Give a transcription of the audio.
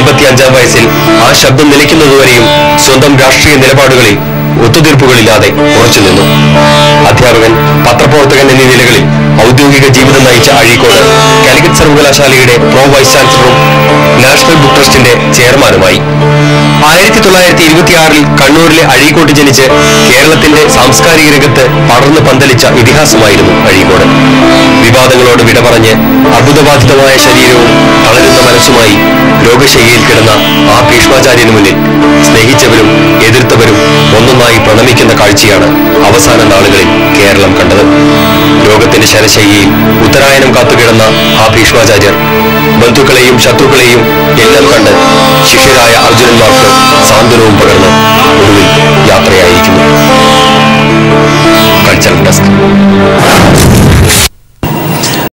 എൺപത്തിയഞ്ചാം വയസ്സിൽ ആ ശബ്ദം നിലയ്ക്കുന്നതുവരെയും സ്വന്തം രാഷ്ട്രീയ നിലപാടുകളിൽ ഒത്തുതീർപ്പുകളില്ലാതെ ഉറച്ചുനിന്നു അധ്യാപകൻ പത്രപ്രവർത്തകൻ എന്നീ നിലകളിൽ ഔദ്യോഗിക ജീവിതം നയിച്ച അഴീക്കോട് കാലിക്കറ്റ് സർവകലാശാലയുടെ പ്രോ വൈസ് ചാൻസലറും നാഷണൽ ബുക്ക് ട്രസ്റ്റിന്റെ ചെയർമാനുമായി ആയിരത്തി തൊള്ളായിരത്തി ഇരുപത്തിയാറിൽ കണ്ണൂരിലെ അഴീക്കോട്ട് ജനിച്ച് കേരളത്തിന്റെ സാംസ്കാരിക രംഗത്ത് പടർന്നു പന്തലിച്ച ഇതിഹാസമായിരുന്നു അഴീക്കോട് വിവാദങ്ങളോട് വിട പറഞ്ഞ് അർബുദബാധിതമായ ശരീരവും തളരുന്ന മനസ്സുമായി രോഗശയ്യയിൽ കിടന്ന ആ ഭീഷ്മാചാര്യന് മുന്നിൽ സ്നേഹിച്ചവരും എതിർത്തവരും ഒന്നൊന്നായി പ്രണമിക്കുന്ന കാഴ്ചയാണ് അവസാന നാളുകളിൽ കേരളം കണ്ടത് രോഗത്തിന്റെ ശരശയ്യയിൽ ഉത്തരായനം കാത്തുകിടന്ന ആ ഭീഷ്മാചാര്യർ ബന്ധുക്കളെയും ശത്രുക്കളെയും എല്ലാം കണ്ട് ശിഷ്യരായ അർജുനന്മാർക്ക് സാന്ത്വനവും പകർന്ന് ഒടുവിൽ യാത്രയായിരിക്കുന്നു കൾച്ചറൽ ഡെസ്ക്